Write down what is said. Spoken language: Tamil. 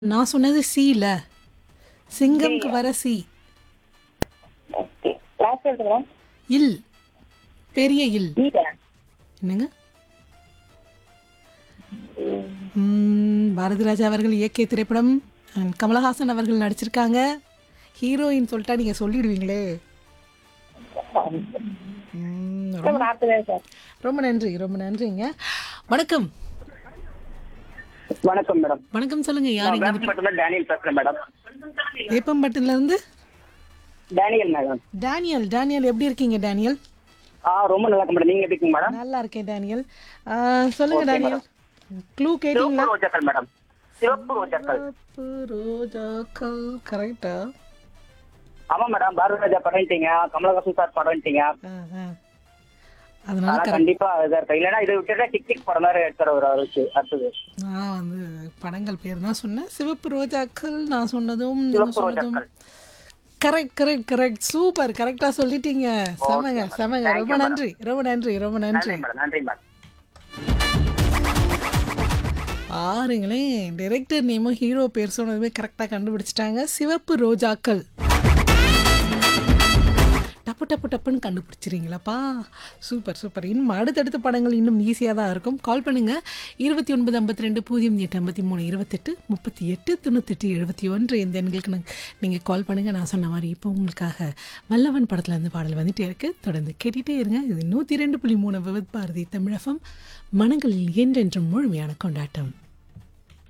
நான் சொன்னது சீல சிங்கம்க்கு வர சி ஓகே லாஸ்ட் எழுதுங்க இல் பெரிய இல் ஈடா என்னங்க ம், பாரதி ராஜா அவர்கள் இயக்கிய திரைப்படம் and கமலஹாசன் அவர்கள் நடிச்சிருக்காங்க ஹீரோயின் சொல்லிட்டா நீங்க சொல்லிடுவீங்களே ம், ரொம்ப- நாற்பது சார் ரொம்ப நன்றி ரொம்ப நன்றிங்க வணக்கம் வணக்கம் மேடம் வணக்கம் சொல்லுங்க யாருங்க மட்டும் டேனியல் பேசுறேன் மேடம் வேப்பம்பட்டில இருந்து டேனியல் மேடம் டேனியல் டேனியல் எப்படி இருக்கீங்க டேனியல் ஆ ரொம்ப நல்லா இருக்கு மேடம் நீங்க எப்படி இருக்கீங்க மேடம் நல்லா இருக்கேன் டேனியல் ஆ, சொல்லுங்க டேனியல் க்ளூ கேட்டீங்களா சிவப்பு ரோஜாக்கள் மேடம் சிவப்பு ரோஜாக்கள் சிவப்பு ரோஜாக்கள் கரெக்டா ஆமா மேடம் பாரதி ராஜா படம்ட்டீங்க கமலஹாசன் சார் படம்ட்டீங்க அதனால ஆனா கரெக்ட் கண்டிப்பா இதா இருக்கு இல்லைன்னா இதை விட்டுட்டா டிக் டிக் படம் மாதிரி எடுத்துற ஒரு அவருக்கு அடுத்தது நான் வந்து படங்கள் பேர் தான் சொன்னேன் சிவப்பு ரோஜாக்கள் நான் சொன்னதும் நீங்க சிவப்பு சொன்னதும் ரோஜாக்கள் கரெக்ட் கரெக்ட் கரெக்ட் சூப்பர் கரெக்டா சொல்லிட்டீங்க செமங்க செமங்க ரொம்ப நன்றி ரொம்ப நன்றி ரொம்ப நன்றி நன்றி மேடம் நன்றி மேடம் பாருங்களேன் டைரக்டர் நேமும் ஹீரோ பேர் சொன்னதுமே கரெக்டாக கண்டுபிடிச்சிட்டாங்க சிவப்பு ரோஜாக்கள் டப்பு டப்பு டப்புன்னு கண்டுபிடிச்சிருங்களப்பா சூப்பர் சூப்பர் இன்னும் அடுத்தடுத்த படங்கள் இன்னும் ஈஸியாக தான் இருக்கும் கால் பண்ணுங்க இருபத்தி ஒன்பது ஐம்பத்தி ரெண்டு பூஜ்ஜியம் எட்டு ஐம்பத்தி மூணு இருபத்தெட்டு முப்பத்தி எட்டு தொண்ணூத்தெட்டு எழுபத்தி ஒன்று இந்த எண்களுக்கு நான் நீங்கள் கால் பண்ணுங்கள் நான் சொன்ன மாதிரி இப்போ உங்களுக்காக வல்லவன் படத்துல இருந்து பாடல் வந்துட்டே இருக்கு தொடர்ந்து கேட்டுகிட்டே இருங்க இது நூற்றி ரெண்டு புள்ளி மூணு விவத் பாரதி தமிழகம் மனங்களில் என்றென்றும் முழுமையான கொண்டாட்டம்